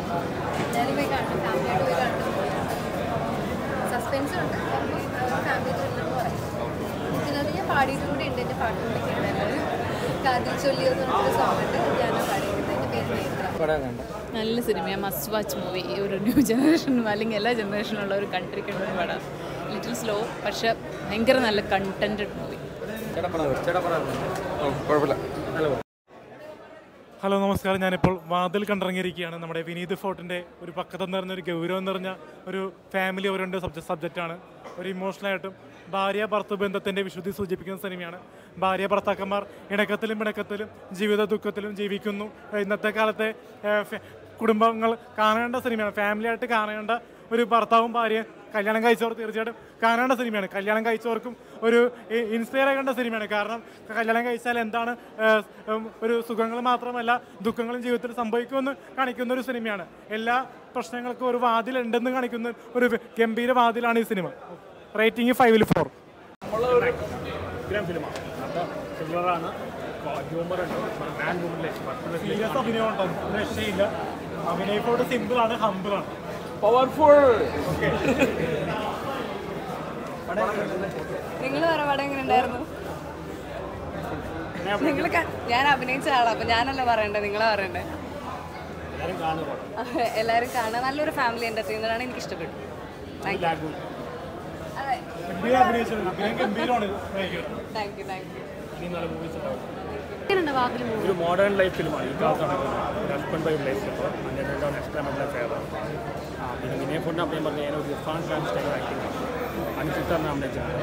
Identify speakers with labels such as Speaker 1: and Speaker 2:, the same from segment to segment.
Speaker 1: ഞാനും പോയി കണ്ടു ഫാമിലിയായിട്ട് പോയി കണ്ടു സസ്പെൻസ് ഉണ്ട് ഫാമിലി ത്രില്ലർ എന്ന് പറയും ഇതിനകത്ത് ഞാൻ പാടിയിട്ടും കൂടി ഉണ്ട് എൻ്റെ പാട്ടും കൂടി കേട്ടായിരുന്നു കാതിൽ ചൊല്ലിയോ എന്ന് പറഞ്ഞൊരു സോങ് ഉണ്ട് ഞാൻ പാടിയിരിക്കുന്നത് എൻ്റെ പേര് നേത്ര
Speaker 2: നല്ല സിനിമയാണ് മസ്റ്റ് വാച്ച് മൂവി ഒരു ന്യൂ ജനറേഷനും അല്ലെങ്കിൽ എല്ലാ ജനറേഷനുള്ള ഒരു കണ്ടിരിക്കേണ്ട ഒരു പടം ലിറ്റിൽ സ്ലോ പക്ഷെ ഭയങ്കര നല്ല കണ്ടന്റഡ് മൂവി
Speaker 3: ഹലോ നമസ്കാരം ഞാനിപ്പോൾ വാതിൽ കണ്ടിറങ്ങിയിരിക്കുകയാണ് നമ്മുടെ വിനീത് ഫോർട്ടിൻ്റെ ഒരു പക്കത്ത് നിറഞ്ഞ ഒരു ഗൗരവം നിറഞ്ഞ ഒരു ഫാമിലി ഓറിയൻറ്റഡ് സബ്ജക്ട് സബ്ജക്റ്റാണ് ഒരു ഇമോഷണലായിട്ടും ഭാര്യ ഭർത്തൃ ബന്ധത്തിൻ്റെ വിശുദ്ധി സൂചിപ്പിക്കുന്ന സിനിമയാണ് ഭാര്യ ഭർത്താക്കന്മാർ ഇണക്കത്തിലും ഇണക്കത്തിലും ജീവിത ദുഃഖത്തിലും ജീവിക്കുന്നു ഇന്നത്തെ കാലത്തെ ഏഹ്, ഫെ- കുടുംബങ്ങൾ കാണേണ്ട സിനിമയാണ് ഫാമിലി ആയിട്ട് കാണേണ്ട ഒരു ഭർത്താവും ഭാര്യയും കല്യാണം കഴിച്ചവർ തീർച്ചയായിട്ടും കാണേണ്ട സിനിമയാണ് കല്യാണം കഴിച്ചവർക്കും ഒരു ഇൻസ്പയർ ആകേണ്ട സിനിമയാണ് കാരണം കല്യാണം കഴിച്ചാൽ എന്താണ് ഏഹ്, ഉം, ഒരു സുഖങ്ങൾ മാത്രമല്ല ദുഃഖങ്ങളും ജീവിതത്തിൽ സംഭവിക്കുമെന്ന് കാണിക്കുന്ന ഒരു സിനിമയാണ് എല്ലാ പ്രശ്നങ്ങൾക്കും ഒരു വാതിലുണ്ടെന്ന് കാണിക്കുന്ന ഒരു ഗംഭീര വാതിലാണ് ഈ സിനിമ റേറ്റിംഗ് ഫൈവിൽ ഫോർ
Speaker 4: ഉഗ്രം ഫിലിമാണ് നല്ല ത്രില്ലറാണ് ഹ്യൂമർ ഉണ്ട് മാൻ വുമണിലേക്ക്
Speaker 3: സീരിയസ് അഭിനയം ഉണ്ടോ രക്ഷയില്ല അഭിനയിപ്പോട്ട് സിമ്പിൾ ആണ് ഹമ്പിൾ ആണ്
Speaker 4: പവർഫുൾ
Speaker 2: നിങ്ങൾ വേറെ പടം എങ്ങനെ ഉണ്ടായിരുന്നു നിങ്ങൾ ഞാൻ അഭിനയിച്ച ആളാണ് അപ്പൊ ഞാനല്ല പറയണ്ടേ നിങ്ങളെ പറയണ്ടേ
Speaker 4: എല്ലാവരും കാണുക
Speaker 2: എല്ലാവരും കാണാൻ നല്ലൊരു ഫാമിലി എന്റർടൈനർ ആണ് എനിക്ക് ഇഷ്ടപ്പെട്ടു താങ്ക് യു
Speaker 4: ലാഗും
Speaker 2: അതെ
Speaker 3: ഗംഭീര അഭിനയിച്ചത് അഭിനയം ഗംഭീരമാണ് ഭയങ്കര
Speaker 2: താങ്ക് യു താങ്ക് യു
Speaker 4: ഇനി നല്ല മൂവീസ് ഉണ്ടാവും
Speaker 1: എങ്ങനെയുണ്ട് വാതിൽ മൂവി
Speaker 4: ഒരു മോഡേൺ ലൈഫ് ഫിലിമാണ് ഈ കാലത്ത് നടക്കുന്നത് ഒരു ഹസ്ബൻഡ് വൈഫ് ലൈഫ് ഇപ്പോൾ അതിൻ്റെ നെക്സ്റ്റ് ടൈം എല്ലാ ഫേവർ ആ പിന്നെ വിനയ ഫോണിൻ്റെ അഭിനയം പറഞ്ഞാൽ ഞാൻ ഒരു ഇർഫാൻ ഖാൻ സ്റ്റൈൽ ആക്ടിങ് അനുചിത്താണ് അഭിനയിച്ചിട്ടുണ്ട്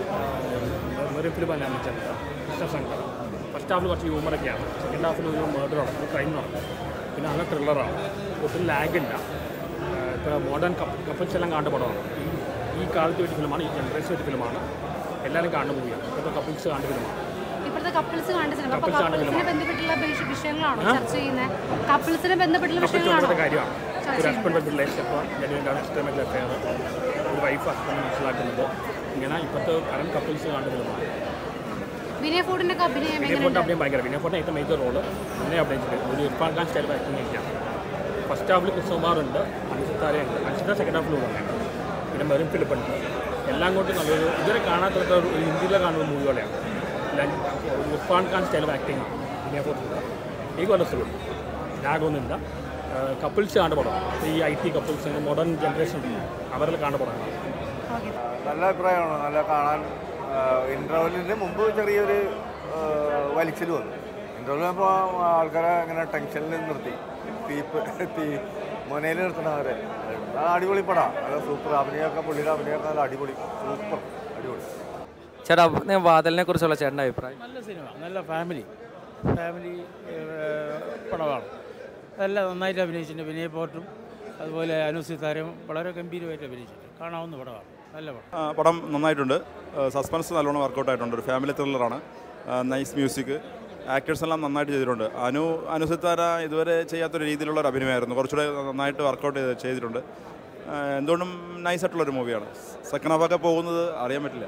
Speaker 4: ഒരു ഫിലിമാണ് അഭിനയിച്ചിട്ടുണ്ട് കൃഷ്ണശങ്കർ ഫസ്റ്റ് ഹാഫിൽ കുറച്ച് ഹ്യൂമറൊക്കെയാണ് സെക്കൻഡ് ഹാഫിൽ ഒരു മർഡർ നടക്കും ക്രൈം നടക്കും പിന്നെ നല്ല ത്രില്ലറാണ് ഒട്ടും ലാഗില്ല ഇപ്പോൾ മോഡേൺ കപ്പിൾസ് എല്ലാം കാണേണ്ട പടമാണ് ഈ- ഈ കാലത്ത് ഒരു ഫിലിമാണ് ഈ ജനറേഷൻ ഒരു ഫിലിമാണ് എല്ലാവരും കാണുന്ന മൂവിയാണ് ഇപ്പോഴത്തെ കപ്പിൾസ് കാണേണ്ട ഫിലിമാണ്
Speaker 1: ഇപ്പോഴത്തെ കപ്പിൾസ് കാണേണ്ട സിനിമ അപ്പൊ
Speaker 4: Couples കാണേണ്ട
Speaker 1: കപ്പിൾസിനെ ബന്ധപ്പെട്ടുള്ള വിഷ- വിഷയങ്ങളാണോ ചർച്ച ചെയ്യുന്നത് കപ്പിൾസിനെ ബന്ധപ്പെട്ടുള്ള
Speaker 4: കപ്പിൾസ്
Speaker 1: വിഷയങ്ങളാണോ
Speaker 4: വേണ്ട കാര്യമാണ് ഒരു ഹസ്ബൻഡ് വൈഫ് റിലേഷൻഷിപ്പ് ജനുവിൻ്റാണ് എക്സ്ട്രീമറ്റ് അഫെയർ ഒരു വൈഫ് ഹസ്ബൻഡ് മനസ്സിലാക്കുന്നത് ഇങ്ങനെ ഇപ്പോഴത്തെ കറണ്ട് കപ്പിൾസ് കാണുന്നതുമാണ്
Speaker 1: വിനയ ഫോർഡിന്റെ ഒക്കെ അഭിനയം
Speaker 4: വിനയ
Speaker 1: എങ്ങനെയുണ്ട്
Speaker 4: ഫോണിൻ്റെ അഭിനയം ഭയങ്കര വിനയ ഫോണിൻ്റെ ഏറ്റവും മേജർ റോള് അങ്ങനെ അഭിനയിച്ചിട്ട് ഒരു ഇർഫാൻ ഖാൻ സ്റ്റൈൽ ആക്ടിങ് ഒക്കെയാണ് ഫസ്റ്റ് ഹാഫിൽ കൃഷ്ണകുമാറുണ്ട് അനുസിത്താരയുണ്ട് അനുസിത്ത സെക്കൻഡ് ഹാഫിൽ ഉണ്ട് പിന്നെ മെറിൻ ഫിലിപ്പ് ഉണ്ട് എല്ലാം കൊണ്ടും നല്ലൊരു ഇതുവരെ കാണാത്ത ഒരു ഹിന്ദിയിലെ കാണുന്ന മൂവികളെയാണ് ഒരു Irfan Khan style of acting വിനയ ഫോണിൻ്റെ ഈ കൊല്ലത്തിലും ലാഗൊന്നുമില്ല കപ്പിൾസ് കാണുന്ന പടം ഈ I T couples modern generation അവരിൽ കാണുന്ന പടമാണ്
Speaker 5: നല്ല അഭിപ്രായമാണ് നല്ല കാണാൻ ഇൻ്റർവെല്ലിന് മുമ്പ് ചെറിയൊരു വലിച്ചിൽ വന്നു ഇൻ്റർവെൽ അപ്പോൾ ആൾക്കാരെ ഇങ്ങനെ ടെൻഷനിൽ നിർത്തി തീപ്പ് തീ മുനയിൽ നിർത്തണവരെ അത് അടിപൊളി പടാ നല്ല സൂപ്പർ അഭിനയമൊക്കെ പുള്ളിയുടെ അഭിനയമൊക്കെ നല്ല അടിപൊളി സൂപ്പർ അടിപൊളി
Speaker 6: ചേട്ടാ ഞാൻ വാതിലിനെ കുറിച്ചുള്ള ചേട്ടൻ്റെ അഭിപ്രായം
Speaker 7: നല്ല സിനിമ നല്ല ഫാമിലി ഫാമിലി ഏഹ്, പടമാണ് അതെല്ലാം നന്നായിട്ട് അഭിനയിച്ചിട്ടുണ്ട് വിനയ് പോർട്ടും അതുപോലെ അനുസിത്താരും വളരെ ഗംഭീരമായിട്ട് അഭിനയിച്ചിട്ടുണ്ട് കാണാവുന്ന പടമാണ് നല്ല പടം
Speaker 8: ആ, പടം നന്നായിട്ടുണ്ട് സസ്പെൻസ് നല്ലോണം വർക്കൗട്ട് ആയിട്ടുണ്ട് ഒരു ഫാമിലി ത്രില്ലറാണ് നൈസ് മ്യൂസിക് ആക്ടേഴ്സ് എല്ലാം നന്നായിട്ട് ചെയ്തിട്ടുണ്ട് അനു അനുസിത്താര ഇതുവരെ ചെയ്യാത്തൊരു രീതിയിലുള്ള ഒരു അഭിനയമായിരുന്നു കുറച്ചുകൂടെ നന്നായിട്ട് വർക്കൗട്ട് ചെയ്ത് ചെയ്തിട്ടുണ്ട് ആ, എന്തുകൊണ്ടും നൈസായിട്ടുള്ളൊരു മൂവിയാണ് സെക്കൻഡ് ഹാഫൊക്കെ പോകുന്നത് അറിയാൻ പറ്റില്ല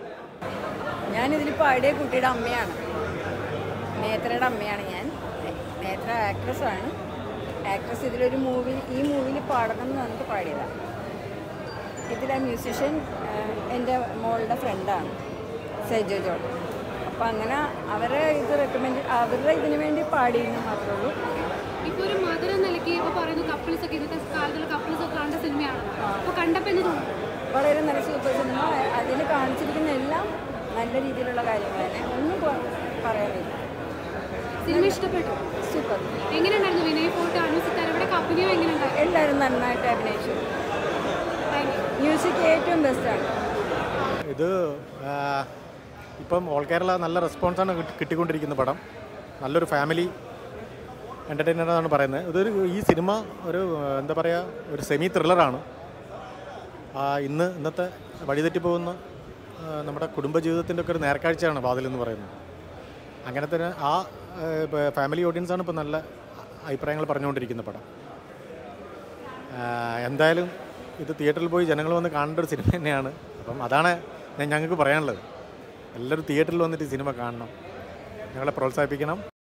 Speaker 9: ഞാനിതിൽ പാടിയ കുട്ടിയുടെ അമ്മയാണ് നേത്രയുടെ അമ്മയാണ് ഞാൻ നേത്ര ആക്ട്രസ്സാണ് ആക്ട്രസ് ഇതിലൊരു മൂവി ഈ മൂവിയിൽ പാടണം എന്ന് പറഞ്ഞിട്ട് പാടിയതാണ് ഇതിലെ മ്യൂസിഷ്യൻ എൻ്റെ മോളുടെ ഫ്രണ്ടാണ് സെജോ ജോൺ അപ്പോൾ അങ്ങനെ അവരെ ഇത് റെക്കമെൻഡ് അവരുടെ ഇതിനു വേണ്ടി പാടിയെന്ന് മാത്രമേ ഉള്ളൂ
Speaker 1: ഇപ്പൊ ഒരു മധുര നിലയ്ക്ക് ഇപ്പൊ പറയുന്നു കപ്പിൾസ് ഒക്കെ ഇന്നത്തെ കാലത്തുള്ള കപ്പിൾസ് ഒക്കെ കാണേണ്ട സിനിമയാണ് അപ്പൊ കണ്ടപ്പോ എന്ത് തോന്നുന്നു
Speaker 9: വളരെ നല്ല സൂപ്പർ സിനിമ അതിൽ കാണിച്ചിരിക്കുന്ന എല്ലാം നല്ല രീതിയിലുള്ള കാര്യങ്ങൾ തന്നെ ഒന്നും പ- പറയാനില്ല
Speaker 1: സിനിമ ഇഷ്ടപ്പെട്ടു
Speaker 9: സൂപ്പർ
Speaker 1: എങ്ങനെയുണ്ടായിരുന്നു വിനയ് ഫോർട്ട് അനുസിത്താര ഇവിടെ അഭിനയം എങ്ങനെയുണ്ടായിരുന്നു
Speaker 9: എല്ലാവരും നന്നായിട്ട് അഭിനയിച്ചു
Speaker 1: താങ്ക് യു
Speaker 9: മ്യൂസിക് ഏറ്റവും ബെസ്റ്റാണ്
Speaker 10: ഇത് ആ, ഇപ്പം ഓൾ കേരള നല്ല റെസ്പോൺസാണ് കിട്ടി- കിട്ടിക്കൊണ്ടിരിക്കുന്ന പടം നല്ലൊരു ഫാമിലി എൻ്റർടൈനർ എന്നാണ് പറയുന്നത് ഇതൊരു ഈ സിനിമ ഒരു ആ, എന്താ പറയുക ഒരു സെമി ത്രില്ലറാണ് ആ, ഇന്ന് ഇന്നത്തെ വഴിതെറ്റി പോകുന്ന ആ, നമ്മുടെ കുടുംബജീവിതത്തിൻ്റെ ഒക്കെ ഒരു നേർക്കാഴ്ചയാണ് വാതിൽ എന്ന് പറയുന്നത് അങ്ങനെ തന്നെ ആ ഫാമിലി ഓഡിയൻസാണ് ഇപ്പോൾ നല്ല അഭിപ്രായങ്ങൾ പറഞ്ഞുകൊണ്ടിരിക്കുന്ന പടം ആ, എന്തായാലും ഇത് തിയേറ്ററിൽ പോയി ജനങ്ങൾ വന്ന് കാണേണ്ട ഒരു സിനിമ തന്നെയാണ് അപ്പം അതാണ് ഞാൻ ഞങ്ങൾക്ക് പറയാനുള്ളത് എല്ലാവരും തിയേറ്ററിൽ വന്നിട്ട് ഈ സിനിമ കാണണം ഞങ്ങളെ പ്രോത്സാഹിപ്പിക്കണം